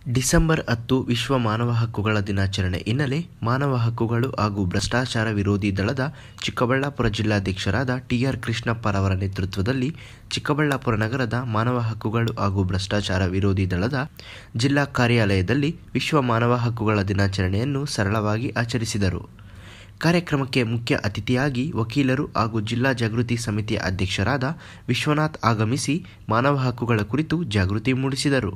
December ಹತ್ತು ವಿಶ್ವ ಮಾನವ ಹಕ್ಕುಗಳ ದಿನಾಚರಣೆ ಹಿನ್ನೆಲೆ ಮಾನವ ಹಕ್ಕುಗಳು ಹಾಗೂ ಭ್ರಷ್ಟಾಚಾರ ವಿರೋಧಿ ದಳದ ಚಿಕ್ಕಬಳ್ಳಾಪುರ ಜಿಲ್ಲಾಧ್ಯಕ್ಷರಾದ ಟಿಆರ್ ಕೃಷ್ಣಪ್ಪರವರ ನೇತೃತ್ವದಲ್ಲಿ ಚಿಕ್ಕಬಳ್ಳಾಪುರ ನಗರದ ಮಾನವ ಹಕ್ಕುಗಳು ಹಾಗೂ ಭ್ರಷ್ಟಾಚಾರ ವಿರೋಧಿ ದಳದ ಜಿಲ್ಲಾ ಕಾರ್ಯಾಲಯದಲ್ಲಿ ವಿಶ್ವ ಮಾನವ ಹಕ್ಕುಗಳ ದಿನಾಚರಣೆಯನ್ನು ಸರಳವಾಗಿ ಆಚರಿಸಿದರು ಕಾರ್ಯಕ್ರಮಕ್ಕೆ ಮುಖ್ಯ ಅತಿಥಿಯಾಗಿ ವಕೀಲರು ಹಾಗೂ ಜಿಲ್ಲಾ ಜಾಗೃತಿ ಸಮಿತಿಯ ಅಧ್ಯಕ್ಷರಾದ ವಿಶ್ವನಾಥ್ ಆಗಮಿಸಿ ಮಾನವ ಹಕ್ಕುಗಳ ಕುರಿತು ಜಾಗೃತಿ ಮೂಡಿಸಿದರು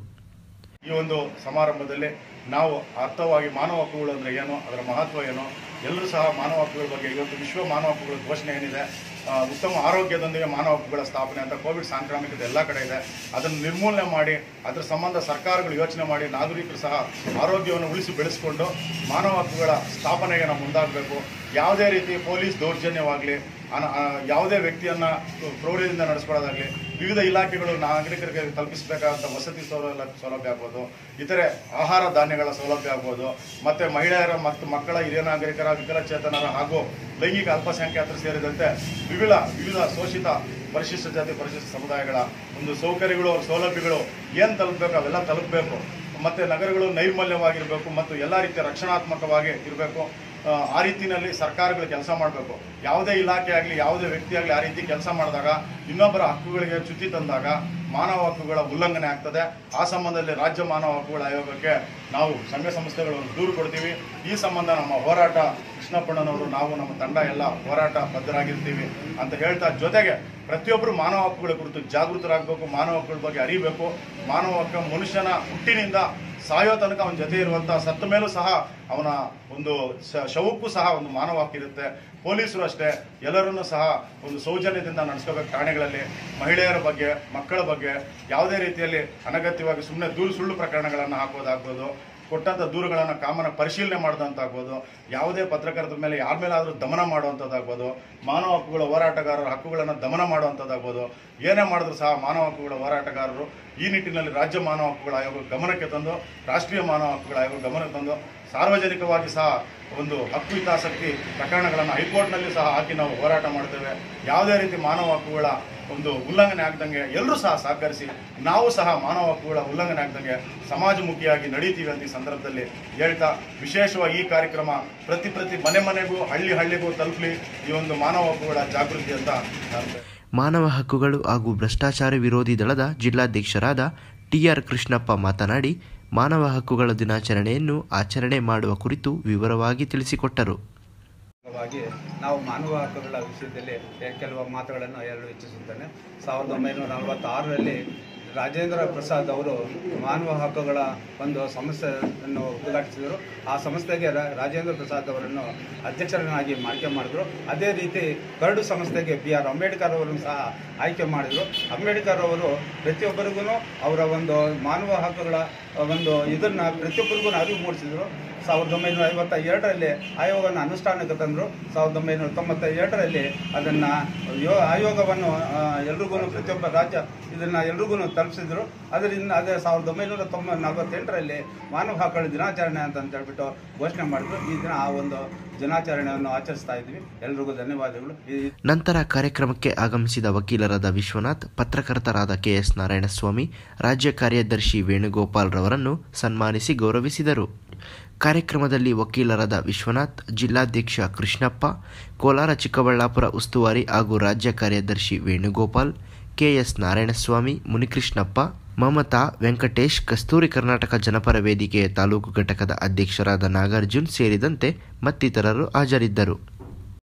ಈ ಒಂದು ಸಮಾರಂಭದಲ್ಲಿ ನಾವು ಅರ್ಥವಾಗಿ ಮಾನವ ಹಕ್ಕುಗಳು ಅಂದರೆ ಏನು ಅದರ ಮಹತ್ವ ಏನು ಎಲ್ಲರೂ ಸಹ ಮಾನವ ಹಕ್ಕುಗಳ ಬಗ್ಗೆ ಇವತ್ತು ವಿಶ್ವ ಮಾನವ ಹಕ್ಕುಗಳ ಘೋಷಣೆ ಏನಿದೆ ಆ, ಉತ್ತಮ ಆರೋಗ್ಯದೊಂದಿಗೆ ಮಾನವ ಹಕ್ಕುಗಳ ಸ್ಥಾಪನೆ ಅಂತ ಕೋವಿಡ್ ಸಾಂಕ್ರಾಮಿಕದ ಎಲ್ಲ ಕಡೆ ಇದೆ ಅದನ್ನು ನಿರ್ಮೂಲನೆ ಮಾಡಿ ಅದರ ಸಂಬಂಧ ಸರ್ಕಾರಗಳು ಯೋಚನೆ ಮಾಡಿ ನಾಗರಿಕರು ಸಹ ಆರೋಗ್ಯವನ್ನು ಉಳಿಸಿ ಬೆಳೆಸಿಕೊಂಡು ಮಾನವ ಹಕ್ಕುಗಳ ಸ್ಥಾಪನೆಗೆ ನಾವು ಮುಂದಾಗಬೇಕು ಯಾವುದೇ ರೀತಿ ಪೊಲೀಸ್ ದೌರ್ಜನ್ಯವಾಗಲಿ ಅನ ಆ, ಯಾವುದೇ ವ್ಯಕ್ತಿಯನ್ನು ಕ್ರೌರ್ಯದಿಂದ ನಡೆಸ್ಕೊಳ್ಳೋದಾಗಲಿ ವಿವಿಧ ಇಲಾಖೆಗಳು ನಾಗರಿಕರಿಗೆ ತಲುಪಿಸಬೇಕಾದಂಥ ವಸತಿ ಸೌಲಭ್ಯ ಸೌಲಭ್ಯ ಆಗ್ಬೋದು ಇತರೆ ಆಹಾರ ಧಾನ್ಯಗಳ ಸೌಲಭ್ಯ ಆಗ್ಬೋದು ಮತ್ತು ಮಹಿಳೆಯರ ಮತ್ತು ಮಕ್ಕಳ ಹಿರಿಯ ನಾಗರಿಕರ ವಿಕಲಚೇತನರ ಹಾಗೂ ಲೈಂಗಿಕ ಅಲ್ಪಸಂಖ್ಯಾತರು ಸೇರಿದಂತೆ ವಿವಿಧ ವಿವಿಧ ಶೋಷಿತ ಪರಿಶಿಷ್ಟ ಜಾತಿ ಪರಿಶಿಷ್ಟ ಸಮುದಾಯಗಳ ಒಂದು ಸೌಕರ್ಯಗಳು ಅವ್ರ ಸೌಲಭ್ಯಗಳು ಏನು ತಲುಪಬೇಕು ಅವೆಲ್ಲ ತಲುಪಬೇಕು ಮತ್ತು ನಗರಗಳು ನೈರ್ಮಲ್ಯವಾಗಿರಬೇಕು ಮತ್ತು ಎಲ್ಲ ರೀತಿಯ ರಕ್ಷಣಾತ್ಮಕವಾಗಿ ಇರಬೇಕು ಆ, ಆ ರೀತಿಯಲ್ಲಿ ಸರ್ಕಾರಗಳು ಕೆಲಸ ಮಾಡಬೇಕು ಯಾವುದೇ ಇಲಾಖೆ ಆಗಲಿ ಯಾವುದೇ ವ್ಯಕ್ತಿ ಆಗಲಿ ಆ ರೀತಿ ಕೆಲಸ ಮಾಡಿದಾಗ ಇನ್ನೊಬ್ಬರ ಹಕ್ಕುಗಳಿಗೆ ಚ್ಯುತಿ ತಂದಾಗ ಮಾನವ ಹಕ್ಕುಗಳ ಉಲ್ಲಂಘನೆ ಆಗ್ತದೆ ಆ ಸಂಬಂಧದಲ್ಲಿ ರಾಜ್ಯ ಮಾನವ ಹಕ್ಕುಗಳ ಆಯೋಗಕ್ಕೆ ನಾವು ಸಂಘ ಸಂಸ್ಥೆಗಳು ದೂರು ಕೊಡ್ತೀವಿ ಈ ಸಂಬಂಧ ನಮ್ಮ ಹೋರಾಟ ಕೃಷ್ಣಪ್ಪಣ್ಣನವರು ನಾವು ನಮ್ಮ ತಂಡ ಎಲ್ಲ ಹೋರಾಟ ಬದ್ಧರಾಗಿರ್ತೀವಿ ಅಂತ ಹೇಳ್ತಾ ಜೊತೆಗೆ ಪ್ರತಿಯೊಬ್ಬರು ಮಾನವ ಹಕ್ಕುಗಳ ಕುರಿತು ಜಾಗೃತರಾಗಬೇಕು ಮಾನವ ಹಕ್ಕುಗಳ ಬಗ್ಗೆ ಅರಿಬೇಕು ಮಾನವ ಹಕ್ಕು ಮನುಷ್ಯನ ಹುಟ್ಟಿನಿಂದ ಸಾಯೋ ತನಕ ಅವನ ಜೊತೆ ಇರುವಂತ ಸತ್ತ ಮೇಲೂ ಸಹ ಅವನ ಒಂದು ಶ- ಶವಕ್ಕೂ ಸಹ ಒಂದು ಮಾನವ ಹಕ್ಕಿರುತ್ತೆ ಪೊಲೀಸರು ಅಷ್ಟೇ ಎಲ್ಲರನ್ನೂ ಸಹ ಒಂದು ಸೌಜನ್ಯದಿಂದ ನಡೆಸ್ಕೋಬೇಕು ಠಾಣೆಗಳಲ್ಲಿ ಮಹಿಳೆಯರ ಬಗ್ಗೆ ಮಕ್ಕಳ ಬಗ್ಗೆ ಯಾವುದೇ ರೀತಿಯಲ್ಲಿ ಅನಗತ್ಯವಾಗಿ ಸುಮ್ಮನೆ ದೂರು ಸುಳ್ಳು ಪ್ರಕರಣಗಳನ್ನು ಹಾಕೋದಾಗ್ಬೋದು ಕೊಟ್ಟಂತ ದೂರುಗಳನ್ನು ಕಾಮನ ಪರಿಶೀಲನೆ ಮಾಡಿದಂತಾಗ್ಬೋದು ಯಾವುದೇ ಪತ್ರಕರ್ತರ ಮೇಲೆ ಯಾರ ಮೇಲಾದರೂ ದಮನ ಮಾಡುವಂಥದ್ದಾಗ್ಬೋದು ಮಾನವ ಹಕ್ಕುಗಳ ಹೋರಾಟಗಾರರ ಹಕ್ಕುಗಳನ್ನು ದಮನ ಮಾಡುವಂಥದ್ದಾಗ್ಬೋದು ಏನೇ ಮಾಡಿದ್ರು ಸಹ ಮಾನವ ಹಕ್ಕುಗಳ ಹೋರಾಟಗಾರರು ಈ ನಿಟ್ಟಿನಲ್ಲಿ ರಾಜ್ಯ ಮಾನವ ಹಕ್ಕುಗಳ ಆಯೋಗ ಗಮನಕ್ಕೆ ತಂದು ರಾಷ್ಟ್ರೀಯ ಮಾನವ ಹಕ್ಕುಗಳ ಆಯೋಗ ಗಮನಕ್ಕೆ ತಂದು ಸಾರ್ವಜನಿಕವಾಗಿ ಸಹ ಒಂದು ಹಕ್ಕು ಹಿತಾಸಕ್ತಿ ಪ್ರಕರಣಗಳನ್ನು ಹೈಕೋರ್ಟ್ನಲ್ಲಿ ಸಹ ಹಾಕಿ ನಾವು ಹೋರಾಟ ಮಾಡ್ತೇವೆ ಯಾವುದೇ ರೀತಿ ಮಾನವ ಹಕ್ಕುಗಳ ಒಂದು ಉಲ್ಲಂಘನೆ ಆಗ್ದಂಗೆ ಎಲ್ಲರೂ ಸಹ ಸಹಕರಿಸಿ ನಾವು ಸಹ ಮಾನವ ಹಕ್ಕುಗಳ ಉಲ್ಲಂಘನೆ ಆಗ್ದಂಗೆ ಸಮಾಜಮುಖಿಯಾಗಿ ನಡೀತೀವಿ ಅಂತ ಈ ಸಂದರ್ಭದಲ್ಲಿ ಹೇಳ್ತಾ ವಿಶೇಷವಾಗಿ ಈ ಕಾರ್ಯಕ್ರಮ ಪ್ರತಿ ಪ್ರತಿ ಮನೆ ಮನೆಗೂ ಹಳ್ಳಿ ಹಳ್ಳಿಗೂ ತಲುಪಲಿ ಈ ಒಂದು ಮಾನವ ಹಕ್ಕುಗಳ ಜಾಗೃತಿ ಅಂತ ನಾನು ಮಾನವ ಹಕ್ಕುಗಳು ಹಾಗೂ ಭ್ರಷ್ಟಾಚಾರ ವಿರೋಧಿ ದಳದ ಜಿಲ್ಲಾಧ್ಯಕ್ಷರಾದ ಟಿಆರ್ ಕೃಷ್ಣಪ್ಪ ಮಾತನಾಡಿ ಮಾನವ ಹಕ್ಕುಗಳ ದಿನಾಚರಣೆಯನ್ನು ಆಚರಣೆ ಮಾಡುವ ಕುರಿತು ವಿವರವಾಗಿ ತಿಳಿಸಿಕೊಟ್ಟರು ವಾಗಿ ನಾವು ಮಾನವ ಹಕ್ಕುಗಳ ವಿಷಯದಲ್ಲಿ ಕೆಲವು ಮಾತುಗಳನ್ನು ಹೇಳಲು ಇಚ್ಛಿಸುತ್ತೇನೆ ಸಾವಿರದ ಒಂಬೈನೂರ ನಲವತ್ತಾರರಲ್ಲಿ ರಾಜೇಂದ್ರ ಪ್ರಸಾದ್ ಅವರು ಮಾನವ ಹಕ್ಕುಗಳ ಒಂದು ಸಂಸ್ಥೆಯನ್ನು ಉದ್ಘಾಟಿಸಿದರು ಆ ಸಂಸ್ಥೆಗೆ ರಾ- ರಾಜೇಂದ್ರ ಪ್ರಸಾದ್ ಅವರನ್ನು ಅಧ್ಯಕ್ಷರನ್ನಾಗಿ ಆಯ್ಕೆ ಮಾಡಿದ್ರು ಅದೇ ರೀತಿ ಕರಡು ಸಂಸ್ಥೆಗೆ ಬಿ ಆರ್ ಅಂಬೇಡ್ಕರ್ ಅವರನ್ನು ಸಹ ಆಯ್ಕೆ ಮಾಡಿದರು ಅಂಬೇಡ್ಕರ್ ಅವರು ಪ್ರತಿಯೊಬ್ಬರಿಗೂ ಅವರ ಒಂದು ಮಾನವ ಹಕ್ಕುಗಳ ಒಂದು ಇದನ್ನು ಪ್ರತಿಯೊಬ್ಬರಿಗೂ ಅರಿವು ಮೂಡಿಸಿದರು ಸಾವಿರದ ಒಂಬೈನೂರ ಐವತ್ತ ಎರಡರಲ್ಲಿ ಆಯೋಗವನ್ನು ಅನುಷ್ಠಾನಕ್ಕೆ ತಂದರು ಸಾವಿರದ ಒಂಬೈನೂರ ತೊಂಬತ್ತ ಎರಡರಲ್ಲಿ ಅದನ್ನು ಯೋ ಆಯೋಗವನ್ನು ಎಲ್ರಿಗೂ ಪ್ರತಿಯೊಬ್ಬ ರಾಜ್ಯ ಇದನ್ನು ಎಲ್ರಿಗೂ ತಲುಪಿಸಿದ್ರು ಅದರಿಂದ ಅದೇ ಸಾವಿರದ ಒಂಬೈನೂರ ತೊಂಬ ನಲವತ್ತೆಂಟರಲ್ಲಿ ಮಾನವ ಹಕ್ಕುಗಳ ದಿನಾಚರಣೆ ಅಂತ ಅಂತ ಹೇಳ್ಬಿಟ್ಟು ಘೋಷಣೆ ಮಾಡಿದ್ರು ಈ ದಿನ ಆ ಒಂದು ದಿನಾಚರಣೆಯನ್ನು ಆಚರಿಸ್ತಾ ಇದ್ವಿ ಎಲ್ರಿಗೂ ಧನ್ಯವಾದಗಳು ಈ ನಂತರ ಕಾರ್ಯಕ್ರಮಕ್ಕೆ ಆಗಮಿಸಿದ ವಕೀಲರಾದ ವಿಶ್ವನಾಥ್ ಪತ್ರಕರ್ತರಾದ ಕೆಎಸ್ ನಾರಾಯಣಸ್ವಾಮಿ ರಾಜ್ಯ ಕಾರ್ಯದರ್ಶಿ ವೇಣುಗೋಪಾಲ್ ರವರನ್ನು ಸನ್ಮಾನಿಸಿ ಗೌರವಿಸಿದರು ಕಾರ್ಯಕ್ರಮದಲ್ಲಿ ವಕೀಲರಾದ ವಿಶ್ವನಾಥ್ ಜಿಲ್ಲಾಧ್ಯಕ್ಷ ಕೃಷ್ಣಪ್ಪ ಕೋಲಾರ ಚಿಕ್ಕಬಳ್ಳಾಪುರ ಉಸ್ತುವಾರಿ ಹಾಗೂ ರಾಜ್ಯ ಕಾರ್ಯದರ್ಶಿ ವೇಣುಗೋಪಾಲ್ ಕೆಎಸ್ ನಾರಾಯಣಸ್ವಾಮಿ ಮುನಿಕೃಷ್ಣಪ್ಪ ಮಮತಾ ವೆಂಕಟೇಶ್ ಕಸ್ತೂರಿ ಕರ್ನಾಟಕ ಜನಪರ ವೇದಿಕೆಯ ತಾಲೂಕು ಘಟಕದ ಅಧ್ಯಕ್ಷರಾದ ನಾಗಾರ್ಜುನ್ ಸೇರಿದಂತೆ ಮತ್ತಿತರರು ಹಾಜರಿದ್ದರು